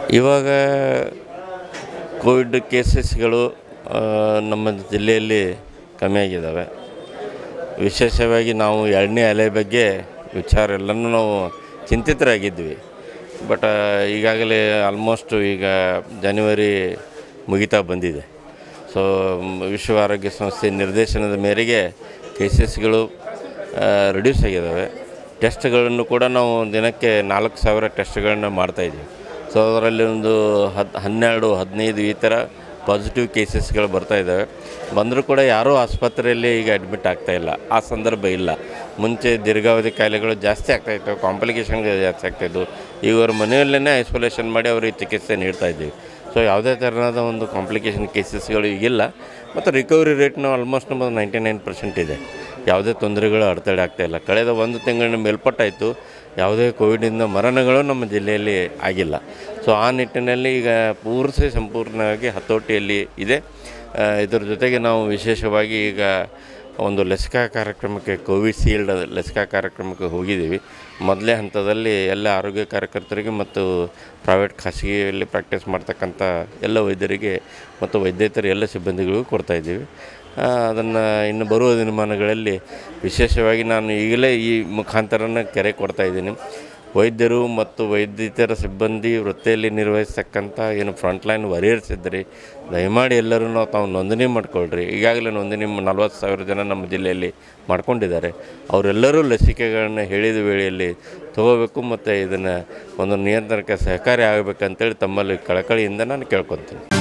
ಇವಾಗ ಕೋವಿಡ್ ಕೇಸಸ್ಗಳು ಆ, ನಮ್ಮ ಜಿಲ್ಲೆಯಲ್ಲಿ ಕಮ್ಮಿ ಆಗಿದ್ದಾವೆ ವಿಶೇಷವಾಗಿ ನಾವು ಎರಡನೇ ಅಲೆ ಬಗ್ಗೆ ವಿಚಾರ ಎಲ್ಲನೂ ನಾವು ಚಿಂತಿತರಾಗಿದ್ವಿ ಬಟ್ ಈಗಾಗಲೇ ಆಲ್ಮೋಸ್ಟ್ ಈಗ ಜನವರಿ ಮುಗಿತಾ ಬಂದಿದೆ ಸೊ ಮ್, ವಿಶ್ವ ಆರೋಗ್ಯ ಸಂಸ್ಥೆ ನಿರ್ದೇಶನದ ಮೇರೆಗೆ ಕೇಸಸ್ಗಳು ರಿಡ್ಯೂಸ್ ಆಗಿದ್ದಾವೆ ಟೆಸ್ಟ್ಗಳನ್ನು ಕೂಡ ನಾವು ದಿನಕ್ಕೆ ನಾಲ್ಕು ಸಾವಿರ ಟೆಸ್ಟ್ಗಳನ್ನ ಮಾಡ್ತಾಯಿದ್ದೀವಿ ಸೊ ಅದರಲ್ಲಿ ಒಂದು ಹದ್ ಹನ್ನೆರಡು ಹದಿನೈದು ಈ ಥರ ಪಾಸಿಟಿವ್ ಕೇಸಸ್ಗಳು ಬರ್ತಾ ಇದ್ದಾವೆ ಬಂದರೂ ಕೂಡ ಯಾರೂ ಆಸ್ಪತ್ರೆಯಲ್ಲಿ ಈಗ ಅಡ್ಮಿಟ್ ಆಗ್ತಾ ಇಲ್ಲ ಆ ಸಂದರ್ಭ ಇಲ್ಲ ಮುಂಚೆ ದೀರ್ಘಾವಧಿ ಕಾಯಿಲೆಗಳು ಜಾಸ್ತಿ ಆಗ್ತಾಯಿತ್ತು ಕಾಂಪ್ಲಿಕೇಶನ್ಗಳು ಜಾಸ್ತಿ ಆಗ್ತಾಯಿದ್ವು ಈಗ ಅವ್ರ ಮನೆಯಲ್ಲೇ ಐಸೋಲೇಷನ್ ಮಾಡಿ ಅವರಿಗೆ ಚಿಕಿತ್ಸೆ ನೀಡ್ತಾ ಇದ್ದೀವಿ ಸೊ ಯಾವುದೇ ಥರನಾದ ಒಂದು ಕಾಂಪ್ಲಿಕೇಶನ್ ಕೇಸಸ್ಗಳು ಈಗಿಲ್ಲ ಮತ್ತು ರಿಕವರಿ ರೇಟ್ನು ಆಲ್ಮೋಸ್ಟ್ ನಮ್ಮದು ನೈಂಟಿ ನೈನ್ ಪರ್ಸೆಂಟ್ ಇದೆ ಯಾವುದೇ ತೊಂದರೆಗಳು ಅಡೆತಡೆ ಆಗ್ತಾಯಿಲ್ಲ ಕಳೆದ ಒಂದು ತಿಂಗಳಿನ ಮೇಲ್ಪಟ್ಟಾಯಿತು ಯಾವುದೇ ಕೋವಿಡಿಂದ ಮರಣಗಳು ನಮ್ಮ ಜಿಲ್ಲೆಯಲ್ಲಿ ಆಗಿಲ್ಲ ಸೊ ಆ ನಿಟ್ಟಿನಲ್ಲಿ ಈಗ ಪೂರ್ತಿ ಸಂಪೂರ್ಣವಾಗಿ ಹತೋಟಿಯಲ್ಲಿ ಇದೆ ಆ, ಇದ್ರ ಜೊತೆಗೆ ನಾವು ವಿಶೇಷವಾಗಿ ಈಗ ಒಂದು ಲಸಿಕಾ ಕಾರ್ಯಕ್ರಮಕ್ಕೆ ಕೋವಿಶೀಲ್ಡ್ ಲಸಿಕಾ ಕಾರ್ಯಕ್ರಮಕ್ಕೆ ಹೋಗಿದ್ದೀವಿ ಮೊದಲೇ ಹಂತದಲ್ಲಿ ಎಲ್ಲ ಆರೋಗ್ಯ ಕಾರ್ಯಕರ್ತರಿಗೆ ಮತ್ತು ಪ್ರೈವೇಟ್ ಖಾಸಗಿಯಲ್ಲಿ ಪ್ರಾಕ್ಟೀಸ್ ಮಾಡ್ತಕ್ಕಂಥ ಎಲ್ಲ ವೈದ್ಯರಿಗೆ ಮತ್ತು ವೈದ್ಯೇತರ ಎಲ್ಲ ಸಿಬ್ಬಂದಿಗಳಿಗೂ ಕೊಡ್ತಾಯಿದ್ದೀವಿ ಅದನ್ನು ಇನ್ನು ಬರುವ ದಿನಮಾನಗಳಲ್ಲಿ ವಿಶೇಷವಾಗಿ ನಾನು ಈಗಲೇ ಈ ಮುಖಾಂತರನ ಕೆರೆ ಕೊಡ್ತಾಯಿದ್ದೀನಿ ವೈದ್ಯರು ಮತ್ತು ವೈದ್ಯೇತರ ಸಿಬ್ಬಂದಿ ವೃತ್ತಿಯಲ್ಲಿ ನಿರ್ವಹಿಸ್ತಕ್ಕಂಥ ಏನು ಫ್ರಂಟ್ಲೈನ್ ವಾರಿಯರ್ಸ್ ಇದ್ದರೆ ದಯಮಾಡಿ ಎಲ್ಲರೂ ನಾವು ತಾವು ನೋಂದಣಿ ಮಾಡ್ಕೊಳ್ರಿ ಈಗಾಗಲೇ ನೋಂದಣಿ ನಲ್ವತ್ತು ಸಾವಿರ ಜನ ನಮ್ಮ ಜಿಲ್ಲೆಯಲ್ಲಿ ಮಾಡ್ಕೊಂಡಿದ್ದಾರೆ ಅವರೆಲ್ಲರೂ ಲಸಿಕೆಗಳನ್ನ ಹೇಳಿದ ವೇಳೆಯಲ್ಲಿ ತಗೋಬೇಕು ಮತ್ತು ಇದನ್ನು ಒಂದು ನಿಯಂತ್ರಣಕ್ಕೆ ಸಹಕಾರಿ ಆಗಬೇಕಂತೇಳಿ ತಮ್ಮಲ್ಲಿ ಕಳಕಳಿಯಿಂದ ನಾನು ಕೇಳ್ಕೊತೀನಿ